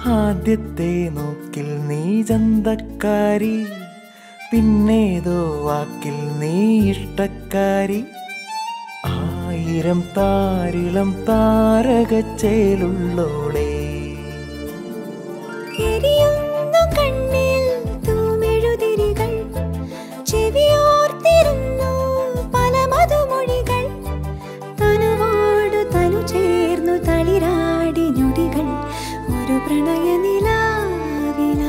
ആദ്യത്തെ നോക്കിൽ നീ ചന്തക്കാരി പിന്നേതോ വാക്കിൽ നീ ഇഷ്ടക്കാരി ആയിരം താരിളം താരകച്ചേലുള്ളോളേ എരിയുന്നു കണ്ണിൽ തൂമെഴുതിരികൾ ചെവിയോർത്തിരുന്നു പല മധുമൊഴികൾ തനുവോടു തനു ചേർന്നു തളിരാടി ഞൊടികൾ ഒരു പ്രണയ നിലാവിലായി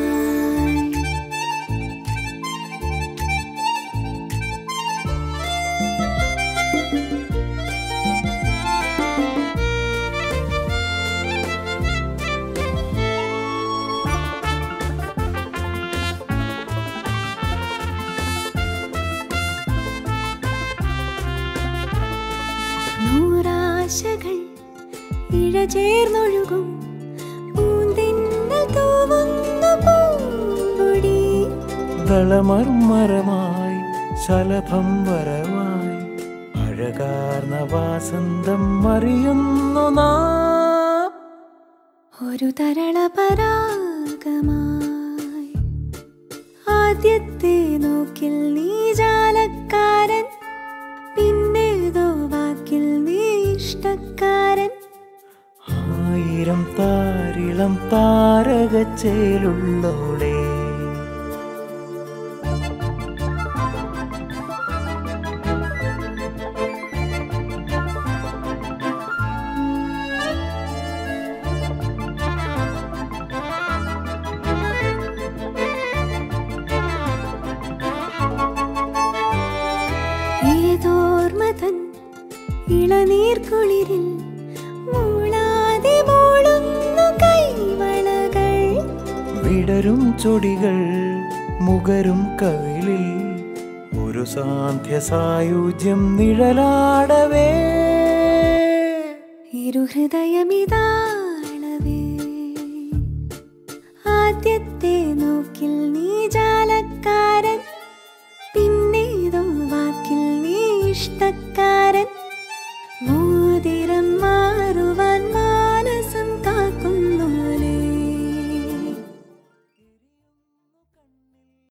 നൂറാശകൾ ഇഴചേർന്നൊഴുകും പൂന്തിന്നൽ തൂവുന്നു പൂമ്പൊടി ദളമർമരമായി ശലഭം വരവായി അഴകാർന്ന വാസന്തം അറിയുന്നു നാം ഒരു തരള പരാഗമായി ആദ്യത്തെ നോക്കിൽ നീ ജാലക്കാരൻ പിന്നേതോ വാക്കിൽ നീ ഇഷ്ടക്കാരൻ ആയിരം താരിളം താരകച്ചേലുള്ളോളേ ഏതോർമതൻ ഇളനീർക്കുളിരിൽ മൂളാതെ മൂളുന്നു കൈവളകൾ വിടരും ചൊടികൾ മുകരും കവിളിൽ ഒരു സാന്ധ്യ സായുജ്യം നിഴലാടവേ ഇരുഹൃദയമിതാളവേ ആദ്യത്തെ നോക്കിൽ നീ ജാലക്കാരൻ പിന്നേതോ വാക്കിൽ നീ ഇഷ്ടക്കാരൻ മോതിരം മാറുവാൻ